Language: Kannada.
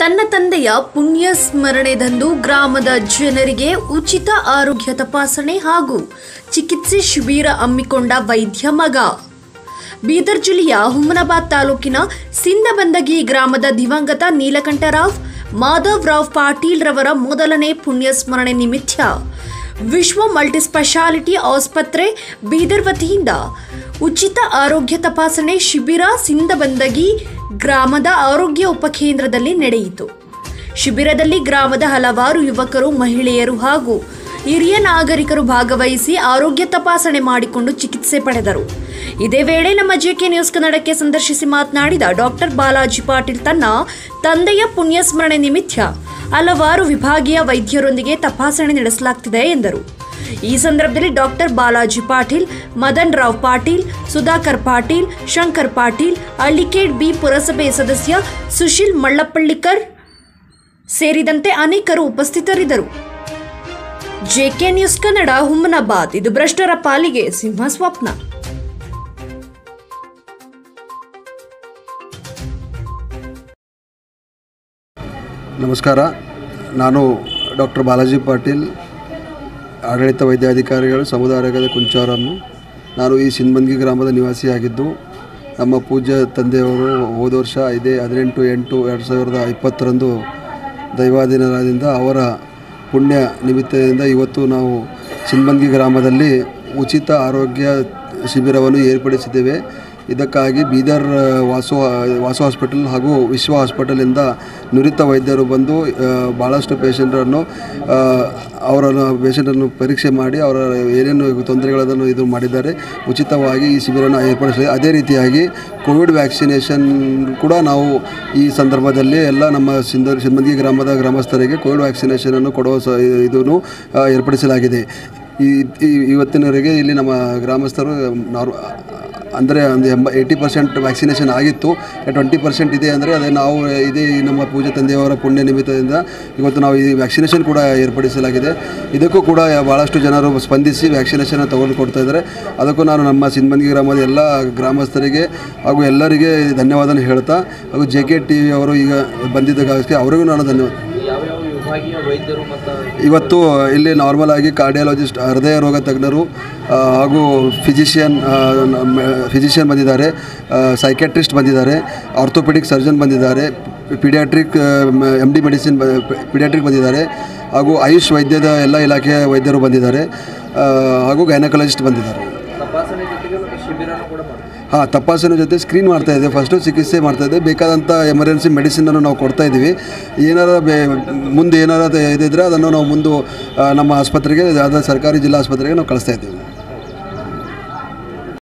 ತನ್ನ ತಂದೆಯ ಪುಣ್ಯ ಸ್ಮರಣೆದಂದು ಗ್ರಾಮದ ಜನರಿಗೆ ಉಚಿತ ಆರೋಗ್ಯ ತಪಾಸಣೆ ಹಾಗೂ ಚಿಕಿತ್ಸೆ ಶಿಬಿರ ಹಮ್ಮಿಕೊಂಡ ವೈದ್ಯ ಮಗ ಬೀದರ್ ಜಿಲ್ಲೆಯ ಹುಮನಾಬಾದ್ ತಾಲೂಕಿನ ಸಿಂದಬಂದಗಿ ಗ್ರಾಮದ ದಿವಂಗತ ನೀಲಕಂಠರಾವ್ ಮಾಧವ್ ರಾವ್ ಪಾಟೀಲ್ ರವರ ಮೊದಲನೇ ಪುಣ್ಯ ಸ್ಮರಣೆ ನಿಮಿತ್ತ ವಿಶ್ವ ಮಲ್ಟಿಸ್ಪೆಷಾಲಿಟಿ ಆಸ್ಪತ್ರೆ ಬೀದರ್ ವತಿಯಿಂದ ಉಚಿತ ಆರೋಗ್ಯ ತಪಾಸಣೆ ಶಿಬಿರ ಸಿಂದಬಂದಗಿ ಗ್ರಾಮದ ಆರೋಗ್ಯ ಉಪಕೇಂದ್ರದಲ್ಲಿ ನಡೆಯಿತು ಶಿಬಿರದಲ್ಲಿ ಗ್ರಾಮದ ಹಲವಾರು ಯುವಕರು ಮಹಿಳೆಯರು ಹಾಗೂ ಹಿರಿಯ ನಾಗರಿಕರು ಭಾಗವಹಿಸಿ ಆರೋಗ್ಯ ತಪಾಸಣೆ ಮಾಡಿಕೊಂಡು ಚಿಕಿತ್ಸೆ ಪಡೆದರು ಇದೇ ವೇಳೆ ನಮ್ಮ ಜೆಕೆ ನ್ಯೂಸ್ ಕನ್ನಡಕ್ಕೆ ಸಂದರ್ಶಿಸಿ ಮಾತನಾಡಿದ ಡಾಕ್ಟರ್ ಬಾಲಾಜಿ ಪಾಟೀಲ್ ತನ್ನ ತಂದೆಯ ಪುಣ್ಯ ಸ್ಮರಣೆ ನಿಮಿತ್ತ ಹಲವಾರು ವಿಭಾಗೀಯ ವೈದ್ಯರೊಂದಿಗೆ ತಪಾಸಣೆ ನಡೆಸಲಾಗ್ತಿದೆ ಎಂದರು ಈ ಸಂದರ್ಭದಲ್ಲಿ ಡಾಕ್ಟರ್ ಬಾಲಾಜಿ ಪಾಟೀಲ್ ಮದನ್ ರಾವ್ ಪಾಟೀಲ್ ಸುಧಾಕರ್ ಪಾಟೀಲ್ ಶಂಕರ್ ಪಾಟೀಲ್ ಹಳ್ಳಿಕೇಡ್ ಬಿ ಪುರಸಭೆ ಸದಸ್ಯ ಸುಶೀಲ್ ಮಳ್ಳಪಳ್ಳಿಕರ್ ಸೇರಿದಂತೆ ಅನೇಕರು ಉಪಸ್ಥಿತರಿದ್ದರು ಜೆಕೆ ನ್ಯೂಸ್ ಕನ್ನಡ ಹುಮ್ಮನಾಬಾದ್ ಇದು ಭ್ರಷ್ಟರ ಪಾಲಿಗೆ ಸಿಂಹ ಸ್ವಪ್ನ ನಮಸ್ಕಾರ ನಾನು ಡಾಕ್ಟರ್ ಬಾಲಾಜಿ ಪಾಟೀಲ್ ಆಡಳಿತ ವೈದ್ಯಾಧಿಕಾರಿಗಳು ಸಮುದಾಯ ಆರೋಗ್ಯದ ಕುಂಚಾರನ್ನು ನಾನು ಈ ಸಿನ್ಬಂಗಿ ಗ್ರಾಮದ ನಿವಾಸಿಯಾಗಿದ್ದು ನಮ್ಮ ಪೂಜ್ಯ ತಂದೆಯವರು ಹೋದ ವರ್ಷ ಇದೇ ಹದಿನೆಂಟು ಎಂಟು ಎರಡು ಸಾವಿರದ ಇಪ್ಪತ್ತರಂದು ದೈವಾಧೀನರಾದಿಂದ ಅವರ ಪುಣ್ಯ ನಿಮಿತ್ತದಿಂದ ಇವತ್ತು ನಾವು ಸಿನ್ಬಂಗಿ ಗ್ರಾಮದಲ್ಲಿ ಉಚಿತ ಆರೋಗ್ಯ ಶಿಬಿರವನ್ನು ಏರ್ಪಡಿಸಿದ್ದೇವೆ ಇದಕ್ಕಾಗಿ ಬೀದರ್ ವಾಸು ವಾಸು ಹಾಸ್ಪಿಟಲ್ ಹಾಗೂ ವಿಶ್ವ ಹಾಸ್ಪಿಟಲಿಂದ ನುರಿತ ವೈದ್ಯರು ಬಂದು ಆ, ಭಾಳಷ್ಟು ಪೇಷಂಟರನ್ನು ಆ, ಅವರನ್ನು ಪೇಷಂಟನ್ನು ಪರೀಕ್ಷೆ ಮಾಡಿ ಅವರ ಏನೇನು ತೊಂದರೆಗಳನ್ನು ಇದು ಮಾಡಿದ್ದಾರೆ ಉಚಿತವಾಗಿ ಈ ಶಿಬಿರನ ಏರ್ಪಡಿಸಿದೆ ಅದೇ ರೀತಿಯಾಗಿ ಕೋವಿಡ್ ವ್ಯಾಕ್ಸಿನೇಷನ್ ಕೂಡ ನಾವು ಈ ಸಂದರ್ಭದಲ್ಲಿ ಎಲ್ಲ ನಮ್ಮ ಸಿಂದ ಸಿಂದಗಿ ಗ್ರಾಮದ ಗ್ರಾಮಸ್ಥರಿಗೆ ಕೋವಿಡ್ ವ್ಯಾಕ್ಸಿನೇಷನನ್ನು ಕೊಡುವ ಸ ಇದನ್ನು ಆ, ಏರ್ಪಡಿಸಲಾಗಿದೆ ಈ ಈ- ಇವತ್ತಿನವರೆಗೆ ಇಲ್ಲಿ ನಮ್ಮ ಗ್ರಾಮಸ್ಥರು ನಾರ್ ಅಂದರೆ ಒಂದು ಎಂಬ ಏಯ್ಟಿ ಪರ್ಸೆಂಟ್ ವ್ಯಾಕ್ಸಿನೇಷನ್ ಆಗಿತ್ತು ಟ್ವೆಂಟಿ ಪರ್ಸೆಂಟ್ ಇದೆ ಅಂದರೆ ಅದೇ ನಾವು ಇದೇ ಈ ನಮ್ಮ ಪೂಜೆ ತಂದೆಯವರ ಪುಣ್ಯ ನಿಮಿತ್ತದಿಂದ ಇವತ್ತು ನಾವು ಈ ವ್ಯಾಕ್ಸಿನೇಷನ್ ಕೂಡ ಏರ್ಪಡಿಸಲಾಗಿದೆ ಇದಕ್ಕೂ ಕೂಡ ಭಾಳಷ್ಟು ಜನರು ಸ್ಪಂದಿಸಿ ವ್ಯಾಕ್ಸಿನೇಷನ್ ತಗೊಂಡು ಕೊಡ್ತಾ ಇದ್ದಾರೆ ಅದಕ್ಕೂ ನಾನು ನಮ್ಮ ಸಿಂಧಮಂದಿ ಗ್ರಾಮದ ಎಲ್ಲ ಗ್ರಾಮಸ್ಥರಿಗೆ ಹಾಗೂ ಎಲ್ಲರಿಗೆ ಧನ್ಯವಾದನ ಹೇಳ್ತಾ ಹಾಗೂ ಜೆ ಕೆ ಟಿ ವಿ ಅವರು ಈಗ ಬಂದಿದ್ದಕ್ಕಾಗಿ ಅವರಿಗೂ ನಾನು ಧನ್ಯವಾದ ಯಾವ್ಯಾವ ವಿಭಾಗೀಯ ವೈದ್ಯರು ಮತ್ತು ಇವತ್ತು ಇಲ್ಲಿ ನಾರ್ಮಲ್ ಆಗಿ ಕಾರ್ಡಿಯಾಲಜಿಸ್ಟ್ ಹೃದಯ ರೋಗ ತಜ್ಞರು ಆ, ಹಾಗೂ ಫಿಸಿಷಿಯನ್ ಫಿಸಿಷಿಯನ್ ಬಂದಿದ್ದಾರೆ ಸೈಕ್ಯಾಟ್ರಿಸ್ಟ್ ಬಂದಿದ್ದಾರೆ ಆರ್ಥೋಪೆಡಿಕ್ ಸರ್ಜನ್ ಬಂದಿದ್ದಾರೆ paediatric M D medicine paediatric ಬಂದಿದ್ದಾರೆ ಹಾಗೂ ಆಯುಷ್ ವೈದ್ಯದ ಎಲ್ಲ ಇಲಾಖೆಯ ವೈದ್ಯರು ಬಂದಿದ್ದಾರೆ ಆ, ಹಾಗೂ ಗೈನಕಾಲಜಿಸ್ಟ್ ಬಂದಿದ್ದಾರೆ ತಪಾಸಣೆ ಜೊತೆಗೆ ಮತ್ತು ಶಿಬಿರನೂ ಕೂಡ ಮಾಡ್ತೀವಿ ಹಾಂ ತಪಾಸಣೆ ಜೊತೆ ಸ್ಕ್ರೀನ್ ಮಾಡ್ತಾ ಇದ್ದೇವೆ ಫಸ್ಟು ಚಿಕಿತ್ಸೆ ಮಾಡ್ತಾ ಇದ್ದೇವೆ ಬೇಕಾದಂಥ ಎಮರ್ಜೆನ್ಸಿ ಮೆಡಿಸಿನನ್ನು ನಾವು ಕೊಡ್ತಾ ಇದ್ದೀವಿ ಏನಾರ ಬೇ ಮುಂದೆ ಏನಾರ ಇದಿದ್ರೆ ಅದನ್ನು ನಾವು ಮುಂದೆ ಆ, ನಮ್ಮ ಆಸ್ಪತ್ರೆಗೆ ಯಾವುದಾದ್ರು ಸರ್ಕಾರಿ ಜಿಲ್ಲಾ ಆಸ್ಪತ್ರೆಗೆ ನಾವು ಕಳಿಸ್ತಾ ಇದ್ದೀವಿ